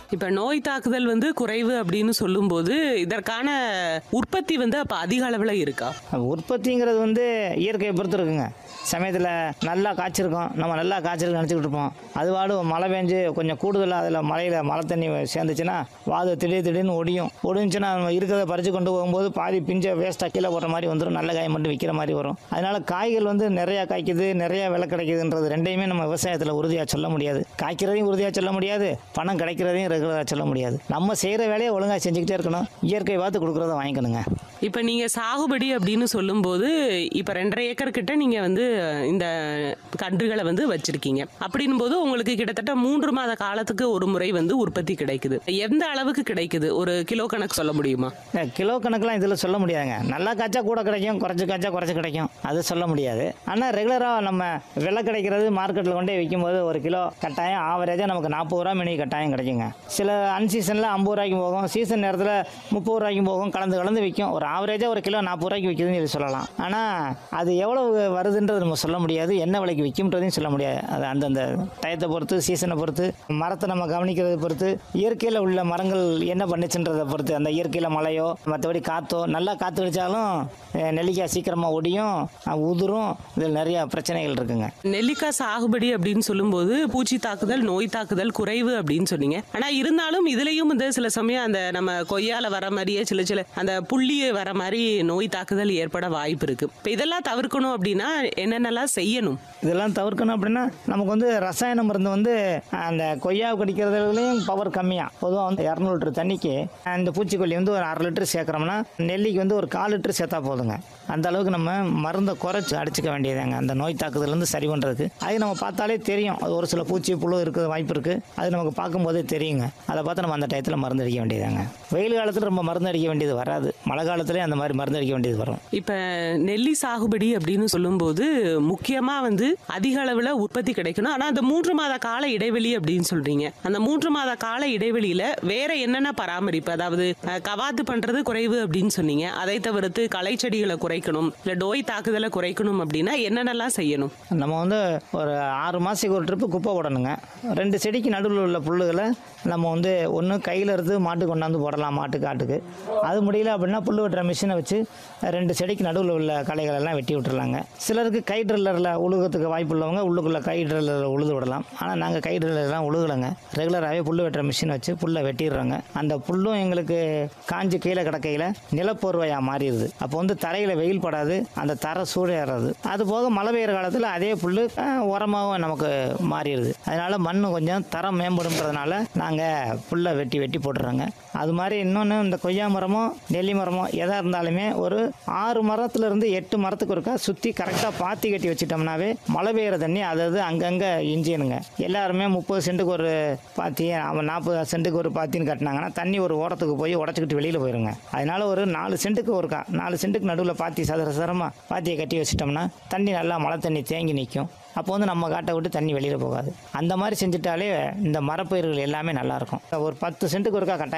இப்ப நோய் தாக்குதல் வந்து குறைவு அப்படின்னு சொல்லும்போது இதற்கான உற்பத்தி வந்து அப்ப அதிக அளவுல இருக்கா உற்பத்திங்கிறது வந்து இயற்கையை பொறுத்து இருக்குங்க சமயத்தில் நல்லா காய்ச்சிருக்கோம் நம்ம நல்லா காய்ச்சிருக்கு நினச்சிக்கிட்டு இருப்போம் அது வாடு மழை பெஞ்சு கொஞ்சம் கூடுதலாக அதில் மழையில் மழை தண்ணி சேர்ந்துச்சுன்னா வாது திடீர் திடீர்னு ஒடியும் ஒடிஞ்சுன்னா நம்ம இருக்கிறத பறித்து கொண்டு போகும்போது பாதி பிஞ்சை வேஸ்ட்டாக கீழே போடுற மாதிரி வந்துடும் நல்ல காய் மட்டும் விற்கிற மாதிரி வரும் அதனால காய்கள் வந்து நிறையா காய்க்குது நிறையா விலை கிடைக்குதுன்றது ரெண்டையுமே நம்ம விவசாயத்தில் உறுதியாக சொல்ல முடியாது காய்க்கிறதையும் உறுதியாக சொல்ல முடியாது பணம் கிடைக்கிறதையும் ரெகுலராக சொல்ல முடியாது நம்ம செய்கிற வேலையை ஒழுங்காக செஞ்சுக்கிட்டே இருக்கணும் இயற்கை பார்த்து கொடுக்குறத வாங்கிக்கணுங்க இப்ப நீங்க சாகுபடி அப்படின்னு சொல்லும்போது இப்ப ரெண்டரை ஏக்கர் கிட்ட நீங்க வந்து இந்த கன்றுகளை வந்து வச்சிருக்கீங்க அப்படின்னும் போது உங்களுக்கு கிட்டத்தட்ட மூன்று மாத காலத்துக்கு ஒரு முறை வந்து உற்பத்தி கிடைக்குது எந்த அளவுக்கு கிடைக்குது ஒரு கிலோ கணக்கு சொல்ல முடியுமா இந்த கிலோ கணக்கெலாம் இதில் சொல்ல முடியாதுங்க நல்லா காய்ச்சா கூட கிடைக்கும் குறைச்சி காய்ச்சா குறைச்சி கிடைக்கும் அது சொல்ல முடியாது ஆனால் ரெகுலராக நம்ம விலை கிடைக்கிறது மார்க்கெட்டில் கொண்டே விற்கும்போது ஒரு கிலோ கட்டாயம் ஆவரேஜாக நமக்கு நாற்பது ரூபா மினி கட்டாயம் கிடைக்குங்க சில அன்சீசனில் ஐம்பது ரூபாய்க்கு போகும் சீசன் நேரத்தில் முப்பது ரூபாய்க்கும் போகும் கலந்து கலந்து விற்கும் ஒரு ஆவரேஜாக ஒரு கிலோ நாற்பது ரூபாய்க்கு விற்குதுன்னு சொல்லி சொல்லலாம் ஆனால் அது எவ்வளவு வருதுன்றது நம்ம சொல்ல முடியாது என்ன விலைக்கு விற்கும்ன்றதையும் சொல்ல முடியாது அது அந்தந்த டயத்தை பொறுத்து சீசனை பொறுத்து மரத்தை நம்ம கவனிக்கிறதை பொறுத்து இயற்கையில் உள்ள மரங்கள் என்ன பண்ணுச்சுன்றதை பொறுத்து அந்த இயற்கையில் மழையோ மற்றபடி காற்றோ நல்லா காற்று அடித்தாலும் அஹ், நெல்லிக்காய் சீக்கிரமாக ஒடியும் அஹ், உதிரும் இதில் நிறைய பிரச்சனைகள் இருக்குங்க நெல்லிக்காய் சாகுபடி அப்படின்னு சொல்லும்போது பூச்சி தாக்குதல் நோய் தாக்குதல் குறைவு அப்படின்னு சொன்னீங்க ஆனா இருந்தாலும் இதுலயும் வந்து சில சமயம் அந்த நம்ம கொய்யால வர மாதிரியே சில சில அந்த புள்ளிய வர மாதிரி நோய் தாக்குதல் ஏற்பட வாய்ப்பு இருக்கு இப்ப இதெல்லாம் தவிர்க்கணும் அப்படின்னா என்னென்னலாம் செய்யணும் இதெல்லாம் தவிர்க்கணும் அப்படின்னா நமக்கு வந்து ரசாயன மருந்து வந்து அந்த கொய்யாவை கடிக்கிறதுலையும் பவர் கம்மியாக பொதுவாக வந்து இரநூறு லிட்டர் தண்ணிக்கு அந்த பூச்சிக்கொல்லி வந்து ஒரு அரை லிட்டர் சேர்க்குறோம்னா நெல்லிக்கு வந்து ஒரு கால் லிட்டர் சேர்த்தா போதுங்க அந்த அளவுக்கு நம்ம மருந்தை குறைச்சி அடிச்சுக்க வேண்டியதாங்க அந்த நோய் தாக்குதலேருந்து சரி பண்ணுறதுக்கு அது நம்ம பார்த்தாலே தெரியும் அது ஒரு சில பூச்சி புழு இருக்க வாய்ப்பு இருக்குது அது நமக்கு பார்க்கும்போதே தெரியுங்க அதை பார்த்து நம்ம அந்த டயத்தில் மருந்து அடிக்க வேண்டியதாங்க வெயில் காலத்தில் ரொம்ப மருந்து அடிக்க வேண்டியது வராது மழை காலத்துலேயே அந்த மாதிரி மருந்து அடிக்க வேண்டியது வரும் இப்ப நெல்லி சாகுபடி அப்படின்னு சொல்லும்போது முக்கியமா வந்து அதிக அளவுல உற்பத்தி கிடைக்கணும் ஆனா அந்த மூன்று மாத கால இடைவெளி அப்படின்னு சொல்றீங்க அந்த மூன்று மாத கால இடைவெளியில வேற என்னென்ன பராமரிப்பு அதாவது அஹ், கவாத்து பண்றது குறைவு அப்படின்னு சொன்னீங்க அதை தவிர்த்து களை செடிகளை குறைக்கணும் இல்ல நோய் தாக்குதலை குறைக்கணும் அப்படின்னா என்னென்னலாம் செய்யணும் நம்ம வந்து ஒரு ஆறு மாதத்துக்கு ஒரு ட்ரிப்பு குப்பை போடணுங்க ரெண்டு செடிக்கு நடுவில் உள்ள புல்லுகளை நம்ம வந்து ஒன்று கையில் இருந்து மாட்டுக்கு கொண்டாந்து போடலாம் மாட்டுக்கு ஆட்டுக்கு அது முடியல அப்படின்னா புல் வெட்டுற மிஷினை வச்சு ரெண்டு செடிக்கு நடுவில் உள்ள களைகள் எல்லாம் வெட்டி விட்டுறலாங்க சிலருக்கு கை ட்ரில்லரில் உழுகிறதுக்கு வாய்ப்பு உள்ளவங்க உள்ளுக்குள்ளே கை ட்ரில்லரில் உழுது விடலாம் ஆனால் நாங்கள் கை ட்ரில்லர்லாம் உழுகலைங்க ரெகுலராகவே புல் வெட்டுற மிஷினை வச்சு புல்லை வெட்டிடுறோங்க அந்த புல்லும் எங்களுக்கு காஞ்சு கீழே கிடக்கையில் நிலப்போர்வையாக மாறிடுது அப்போ வந்து தரையில் வெயில் படாது அந்த தரை சூழேறாது அது போக மழை பெய்யுற காலத்தில் அதே புல் உரமாகவும் நமக்கு மாறிடுது அதனால மண் கொஞ்சம் தரம் மேம்படும்ன்றதுனால நாங்கள் புல்லை வெட்டி வெட்டி போட்டுறோங்க அது மாதிரி இன்னொன்று இந்த கொய்யா மரமோ நெல்லி மரமோ எதாக இருந்தாலுமே ஒரு ஆறு மரத்துல இருந்து எட்டு மரத்துக்கு ஒருக்கா சுற்றி கரெக்டாக பாத்தி கட்டி வச்சிட்டோம்னாவே மழை பெய்யுற தண்ணி அதாவது அங்கங்கே இஞ்சினுங்க எல்லாருமே முப்பது சென்ட்டுக்கு ஒரு பாத்தி அவன் நாற்பது சென்ட்டுக்கு ஒரு பாத்தின்னு கட்டினாங்கன்னா தண்ணி ஒரு ஓரத்துக்கு போய் உடச்சிக்கிட்டு வெளியில் போயிருங்க அதனால ஒரு நாலு சென்ட்டுக்கு ஒருக்கா நாலு சென்ட்டுக்கு நடுவில் பாத்தி சதுர சதுரமாக பாத்தியை கட்டி வச்சிட்டோம்னா தண்ணி நல்லா மழை தண்ணி தேங்கி நிற்கும் அப்போ வந்து நம்ம காட்டை விட்டு தண்ணி வெளியில் போகாது அந்த மாதிரி செஞ்சுட்டாலே இந்த மரப்பயிர்கள் எல்லாமே நல்லாயிருக்கும் ஒரு பத்து சென்ட்டுக்கு ஒருக்கா கட்டாயம்